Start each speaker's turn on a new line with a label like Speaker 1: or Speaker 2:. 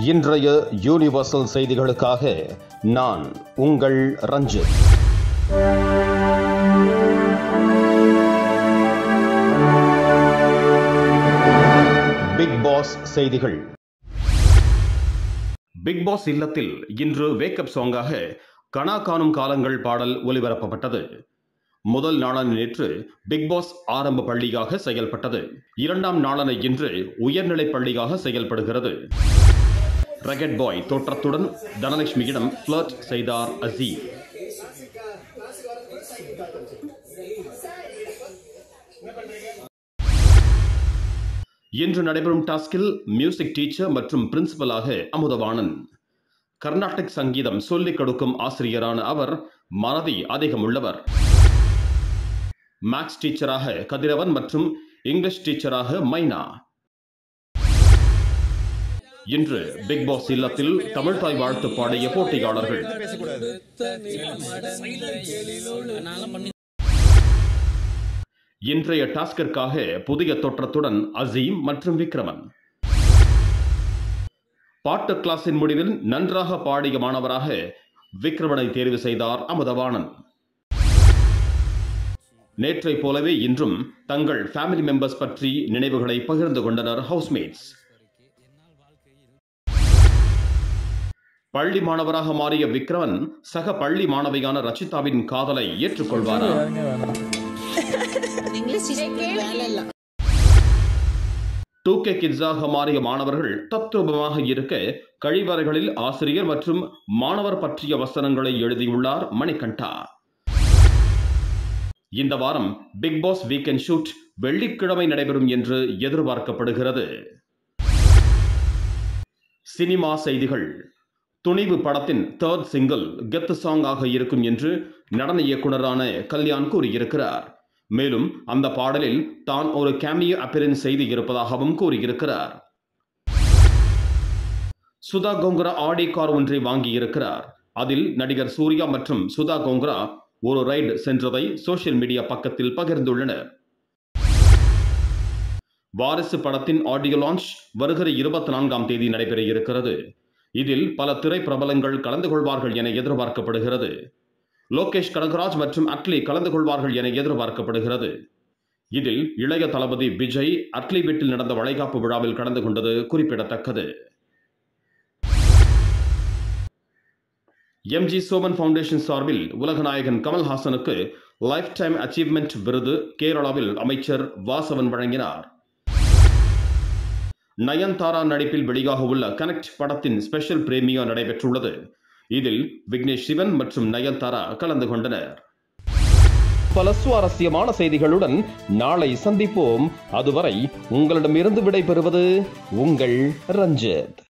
Speaker 1: இன்றைய யூனிவர்சல் செய்திகளுக்காக நான் உங்கள் ரஞ்சித் பிக் பாஸ் செய்திகள் பிக் பாஸ் இல்லத்தில் இன்று வேக்கப் சாங்காக கனா காணும் காலங்கள் பாடல் ஒலிபரப்பப்பட்டது முதல் நாளான நேற்று பிக் பாஸ் ஆரம்ப பள்ளியாக செயல்பட்டது இரண்டாம் நாளான இன்று உயர்நிலை பள்ளியாக செயல்படுகிறது ரகட் பாய் தோற்றத்துடன் தனலட்சுமியிடம் ஃபிளர்ட் செய்தார் அசீம் இன்று நடைபெறும் டாஸ்கில் மியூசிக் டீச்சர் மற்றும் பிரின்சிபலாக அமுதவாணன் கர்நாடிக் சங்கீதம் சொல்லிக் கொடுக்கும் ஆசிரியரான அவர் மறதி அதிகமுள்ளவர் மேக்ஸ் டீச்சராக கதிரவன் மற்றும் இங்கிலீஷ் டீச்சராக மைனா இன்று பிக் பாஸ் இல்லத்தில் தமிழ்தாய் வாழ்த்து பாடிய போட்டியாளர்கள் இன்றைய டாஸ்கிற்காக புதிய தோற்றத்துடன் அசீம் மற்றும் விக்ரமன் பாட்டு கிளாஸின் முடிவில் நன்றாக பாடிய மாணவராக விக்ரமனை தேர்வு செய்தார் அமுதவாணன் நேற்றை போலவே இன்றும் தங்கள் ஃபேமிலி மெம்பர்ஸ் பற்றி நினைவுகளை பகிர்ந்து கொண்டனர் ஹவுஸ்மேட்ஸ் பள்ளி மாணவராக மாறிய விக்ரமன் சக பள்ளி மாணவியான ரச்சிதாவின் காதலை ஏற்றுக்கொள்வாரா
Speaker 2: இங்கிலீஷ் டீச்சர் வேலை இல்லை
Speaker 1: டூ கே கிட்ஸாக மாறிய மாணவர்கள் தத்ரூபமாக இருக்க கழிவறைகளில் ஆசிரியர் மற்றும் மாணவர் பற்றிய வசனங்களை எழுதியுள்ளார் மணிகண்டா இந்த வாரம் பிக் பாஸ் வீக்கெண்ட் ஷூட் வெள்ளிக்கிழமை நடைபெறும் என்று எதிர்பார்க்கப்படுகிறது சினிமா செய்திகள் துணிவு படத்தின் தேர்ட் சிங்கிள் கெத்து சாங் ஆக இருக்கும் என்று நடன இயக்குனரான கல்யாண் கூறியிருக்கிறார் மேலும் அந்த பாடலில் தான் ஒரு கேமியோ அப்பியரன்ஸ் செய்து இருப்பதாகவும் கூறியிருக்கிறார் சுதா கோங்கரா ஆடி கார் ஒன்றை வாங்கியிருக்கிறார் அதில் நடிகர் சூர்யா மற்றும் சுதா கோங்கரா ஒரு ரைடு சென்றதை சோஷியல் மீடியா பக்கத்தில் பகிர்ந்துள்ளனர் வாரிசு படத்தின் ஆடியோ லான்ச் வருகிற இருபத்தி நான்காம் தேதி நடைபெற இருக்கிறது இதில் பல திரைப்பிரபலங்கள் கலந்து கொள்வார்கள் என எதிர்பார்க்கப்படுகிறது லோகேஷ் கனகராஜ் மற்றும் அட்லி கலந்து கொள்வார்கள் என எதிர்பார்க்கப்படுகிறது இதில் இளைய தளபதி விஜய் அட்லி வீட்டில் நடந்த வளைகாப்பு விழாவில் கலந்து கொண்டது குறிப்பிடத்தக்கது எம்ஜி சோமன் ஃபவுண்டேஷன் சார்பில் உலகநாயகன் கமல்ஹாசனுக்கு லைஃப் டைம் அச்சீவ்மெண்ட் விருது கேரளாவில் அமைச்சர் வாசவன் வழங்கினார் நயன்தாரா நடிப்பில் வெளியாக உள்ள கனெக்ட் படத்தின் ஸ்பெஷல் பிரேமியோ நடைபெற்றுள்ளது இதில் விக்னேஷ் சிவன் மற்றும் நயன்தாரா கலந்து கொண்டனர் பல சுவாரஸ்யமான செய்திகளுடன் நாளை சந்திப்போம் அதுவரை உங்களிடமிருந்து விடைபெறுவது உங்கள் ரஞ்சித்